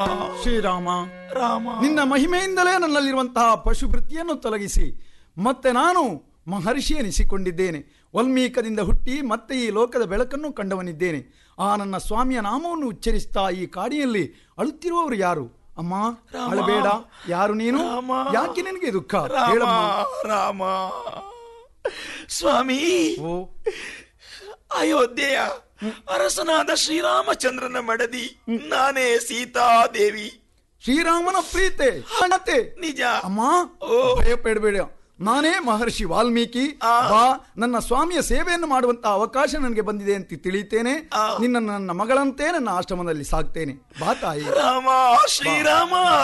ಶ್ರೀರಾಮ ರಾಮ ನಿನ್ನ ಮಹಿಮೆಯಿಂದಲೇ ನನ್ನಲ್ಲಿರುವಂತಹ ಪಶುವೃತ್ತಿಯನ್ನು ತೊಲಗಿಸಿ ಮತ್ತೆ ನಾನು ಮಹರ್ಷಿ ಎನಿಸಿಕೊಂಡಿದ್ದೇನೆ ವಲ್ಮೀಕದಿಂದ ಹುಟ್ಟಿ ಮತ್ತೆ ಈ ಲೋಕದ ಬೆಳಕನ್ನು ಕಂಡವನಿದ್ದೇನೆ ಆ ನನ್ನ ಸ್ವಾಮಿಯ ನಾಮವನ್ನು ಉಚ್ಚರಿಸ್ತಾ ಈ ಕಾಡಿಯಲ್ಲಿ ಅಳುತ್ತಿರುವವರು ಯಾರು ಅಮ್ಮ ಅಳಬೇಡ ಯಾರು ನೀನು ರಾಮ. ಯಾಕೆ ನಿನಗೆ ದುಃಖ ರಾಮ ಹೇಳಮ್ಮ ರಾಮ ಸ್ವಾಮಿ ಓ ಅಯೋಧ್ಯೆಯ ಅರಸನಾದ ಶ್ರೀರಾಮಚಂದ್ರನ ಮಡದಿ ನಾನೇ ಸೀತಾದೇವಿ ಶ್ರೀರಾಮನ ಪ್ರೀತೆ ಹಣತೆ ನಿಜ ಅಮ್ಮ ಓ. ಭಯಪಡಬೇಡ ನಾನೇ ಮಹರ್ಷಿ ವಾಲ್ಮೀಕಿ ಆ. ಬಾ ನನ್ನ ಸ್ವಾಮಿಯ ಸೇವೆಯನ್ನು ಮಾಡುವಂತ ಅವಕಾಶ ನನಗೆ ಬಂದಿದೆ ಅಂತ ತಿಳಿತೇನೆ ಆ. ನಿನ್ನ ನನ್ನ ಮಗಳಂತೆ ನನ್ನ ಆಶ್ರಮದಲ್ಲಿ ಸಾಕ್ತೇನೆ ಬಾ ತಾಯಿ ರಾಮ ಶ್ರೀರಾಮ